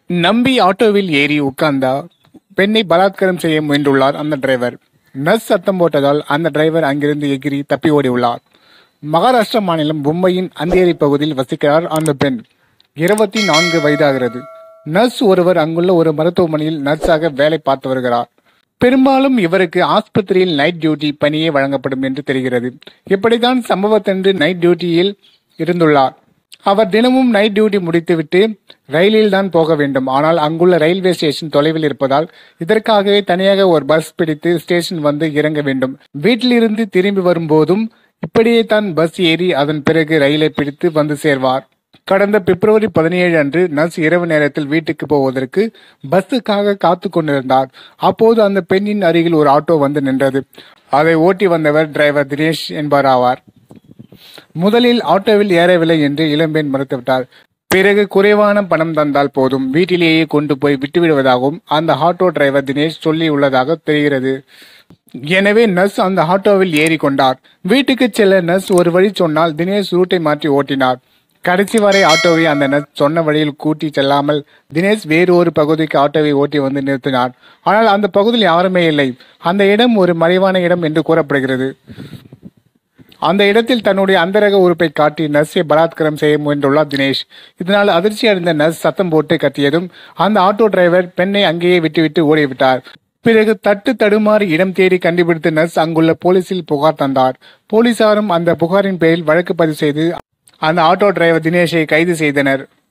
நம்பி ஆட்டோவில் ஏறி உட்கார்ந்தார் பெண்ணை பலாத்காரம் செய்ய முயன்றுள்ளார் அந்த டிரைவர் நர்ஸ் சத்தம் போட்டதால் அந்த டிரைவர் அங்கிருந்து எகிரி தப்பி ஓடி உள்ளார் மகாராஷ்டிரா மாநிலம் மும்பையின் அந்தேரி பகுதியில் வசிக்கிறார் அந்த பெண் இருபத்தி நான்கு வயதாகிறது நர்ஸ் ஒருவர் அங்குள்ள ஒரு மருத்துவமனையில் நர்ஸாக வேலை பார்த்து வருகிறார் பெரும்பாலும் இவருக்கு ஆஸ்பத்திரியில் நைட் டியூட்டி பணியே வழங்கப்படும் என்று தெரிகிறது இப்படித்தான் சம்பவத்தன்று நைட் டியூட்டியில் இருந்துள்ளார் அவர் தினமும் நைட் டியூட்டி முடித்துவிட்டு ரயிலில் தான் போக வேண்டும் ஆனால் அங்குள்ள ரயில்வே ஸ்டேஷன் தொலைவில் இருப்பதால் இதற்காகவே தனியாக ஒரு பஸ் பிடித்து ஸ்டேஷன் வந்து இறங்க வேண்டும் வீட்டிலிருந்து திரும்பி வரும்போதும் இப்படியே தான் பஸ் ஏறி அதன் பிறகு ரயிலை பிடித்து வந்து சேர்வார் கடந்த பிப்ரவரி பதினேழு அன்று நர்ஸ் இரவு நேரத்தில் வீட்டுக்கு போவதற்கு பஸ்ஸுக்காக காத்து கொண்டிருந்தார் அப்போது அந்த பெண்ணின் அருகில் ஒரு ஆட்டோ வந்து நின்றது அதை ஓட்டி வந்தவர் டிரைவர் தினேஷ் என்பவர் ஆவார் முதலில் ஆட்டோவில் ஏறவில்லை என்று இளம்பெண் மறுத்துவிட்டார் பிறகு குறைவான பணம் தந்தால் போதும் வீட்டிலேயே கொண்டு போய் விட்டுவிடுவதாகவும் அந்த ஆட்டோ டிரைவர் தினேஷ் சொல்லி உள்ளதாக தெரிகிறது எனவே நர்ஸ் அந்த ஆட்டோவில் ஏறி கொண்டார் வீட்டுக்கு செல்ல நர்ஸ் ஒரு வழி சொன்னால் தினேஷ் ரூட்டை மாற்றி ஓட்டினார் கடைசி வரை ஆட்டோவை அந்த நர்ஸ் சொன்ன வழியில் கூட்டி செல்லாமல் தினேஷ் வேறு ஒரு பகுதிக்கு ஆட்டோவை ஓட்டி வந்து நிறுத்தினார் ஆனால் அந்த பகுதியில் யாருமே இல்லை அந்த இடம் ஒரு மறைவான இடம் என்று கூறப்படுகிறது அந்த இடத்தில் தன்னுடைய அந்தரக உறுப்பை காட்டி நர்ஸை பலாத்காரம் செய்ய முயன்றுள்ளார் தினேஷ் இதனால் அதிர்ச்சி அடைந்த நர்ஸ் சத்தம் போட்டு கத்தியதும் அந்த ஆட்டோ டிரைவர் பெண்ணை அங்கேயே விட்டுவிட்டு ஓடிவிட்டார் பிறகு தட்டு தடுமாறி இடம் தேடி கண்டுபிடித்த நர்ஸ் அங்குள்ள போலீசில் புகார் தந்தார் போலீசாரும் அந்த புகாரின் பேரில் வழக்கு பதிவு செய்து அந்த ஆட்டோ டிரைவர் தினேஷை கைது செய்தனர்